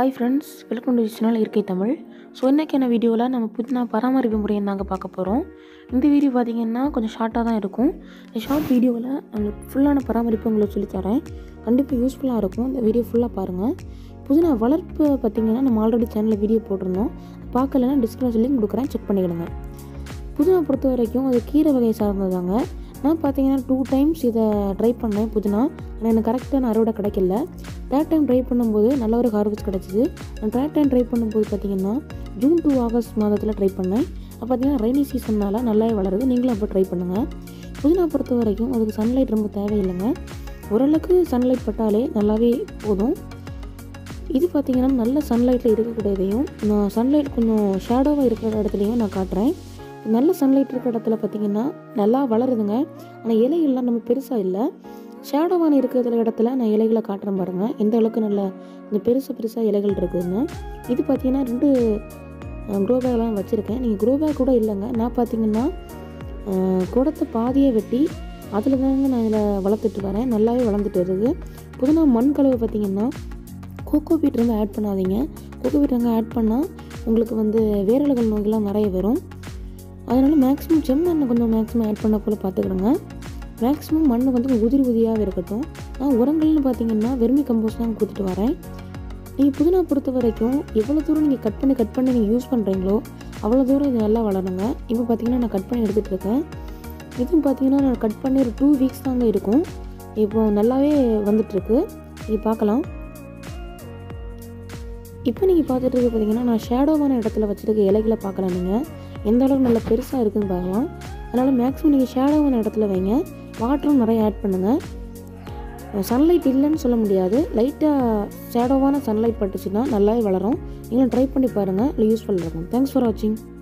hi friends welcome to channel Iyarkai Tamil so இன்றைக்கான வீடியோவில் நம்ம புதினா பராமரிப்பு முறையை நாங்கள் பார்க்க போகிறோம் இந்த வீடியோ பார்த்திங்கன்னா கொஞ்சம் ஷார்ட்டாக தான் இருக்கும் இந்த ஷார்ட் வீடியோவில் உங்களுக்கு ஃபுல்லான பராமரிப்பு உங்களுக்கு சொல்லித்தரேன் கண்டிப்பாக யூஸ்ஃபுல்லாக இருக்கும் இந்த வீடியோ ஃபுல்லாக பாருங்கள் புதினா வளர்ப்பு பார்த்திங்கன்னா நம்ம ஆல்ரெடி சேனலில் வீடியோ போட்டிருந்தோம் பார்க்கலன்னா டிஸ்கிரிப்ஷன் லிங்க் கொடுக்குறேன் செக் பண்ணிக்கிடுங்க புதினா பொறுத்த வரைக்கும் அது கீரை வகையை சார்ந்ததாங்க நான் பார்த்தீங்கன்னா டூ டைம்ஸ் இதை ட்ரை பண்ணேன் புதினா ஆனால் எனக்கு கரெக்டான அறுவடை கிடைக்கல தேர்ட் டைம் ட்ரை பண்ணும்போது நல்ல ஒரு ஹார்வெஸ்ட் கிடச்சிது நான் தேர்ட் டைம் ட்ரை பண்ணும்போது பார்த்தீங்கன்னா ஜூன் டு ஆகஸ்ட் மாதத்தில் ட்ரை பண்ணேன் அப்போ பார்த்தீங்கன்னா ரெய்னி சீசன்னால் நல்லாவே வளருது நீங்களும் அப்போ ட்ரை பண்ணுங்கள் புதினா பொறுத்த வரைக்கும் அதுக்கு சன்லைட் ரொம்ப தேவையில்லைங்க ஓரளவுக்கு சன்லைட் பட்டாலே நல்லாவே போதும் இது பார்த்தீங்கன்னா நல்ல சன்லைட்டில் இருக்கக்கூடியதையும் நான் சன்லைட் கொஞ்சம் ஷேடோவாக இருக்கிற இடத்துலையும் நான் காட்டுறேன் நல்ல சன்லைட் இருக்கிற இடத்துல பார்த்தீங்கன்னா நல்லா வளருதுங்க ஆனால் இலைகள்லாம் நம்ம பெருசாக இல்லை ஷேடோவான இருக்கிற இடத்துல நான் இலைகளை காட்டுறேன் பாருங்கள் எந்த அளவுக்கு நல்ல இந்த பெருசு பெருசாக இலைகள் இருக்குதுன்னு இது பார்த்தீங்கன்னா ரெண்டு க்ரோ பேக்லாம் வச்சுருக்கேன் நீங்கள் க்ரோ பேக் கூட இல்லைங்க நான் பார்த்தீங்கன்னா அஹ், குடத்தை பாதியை வெட்டி அதில் தாங்க நான் இதில் வளர்த்துட்டு வரேன் நல்லாவே வளர்ந்துட்டு இருக்குது புதினா மண் கலவை பார்த்தீங்கன்னா கோகோ பீட் ரொம்ப ஆட் பண்ணாதீங்க கோகோ பீட் அங்கே ஆட் பண்ணால் உங்களுக்கு வந்து வேரல்கள் நோய்கள்லாம் நிறைய வரும் அதனால் மேக்ஸிமம் செம்மண்ணை கொஞ்சம் மேக்ஸிமம் ஆட் பண்ண போல் பார்த்துக்கிடுங்க மேக்ஸிமம் மண் வந்து உதிரி உதிரியாகவே இருக்கட்டும் நான் உரங்கள்னு பார்த்தீங்கன்னா வெர்மி கம்போஸ்ட் தான் கொடுத்துட்டு வரேன் நீங்கள் புதினா பொறுத்த வரைக்கும் எவ்வளோ தூரம் நீங்கள் கட் பண்ணி கட் பண்ணி நீங்கள் யூஸ் பண்ணுறீங்களோ அவ்வளோ தூரம் இது நல்லா வளருங்க இப்போ பார்த்தீங்கன்னா நான் கட் பண்ணி எடுத்துகிட்டு இருக்கேன் இதுவும் பார்த்தீங்கன்னா நான் கட் பண்ணி ஒரு டூ வீக்ஸ் தாங்க இருக்கும் இப்போ நல்லாவே வந்துட்டுருக்கு இது பார்க்கலாம் இப்போ நீங்கள் பார்த்துட்டு இருக்க பார்த்தீங்கன்னா நான் ஷேடோவான இடத்துல வச்சுருக்க இலைகளை பார்க்கலாம் நீங்கள் எந்த அளவுக்கு நல்லா பெருசாக இருக்குன்னு பார்க்கலாம் அதனால் மேக்ஸிமம் நீங்கள் ஷேடோவான இடத்துல வைங்க வாட்டரும் நிறைய ஆட் பண்ணுங்கள் சன்லைட் இல்லைன்னு சொல்ல முடியாது லைட்டாக ஷேடோவான சன்லைட் பட்டுச்சுன்னா நல்லாவே வளரும் நீங்களும் ட்ரை பண்ணி பாருங்கள் இல்லை யூஸ்ஃபுல்லாக இருக்கும் தேங்க்ஸ் ஃபார் வாட்சிங்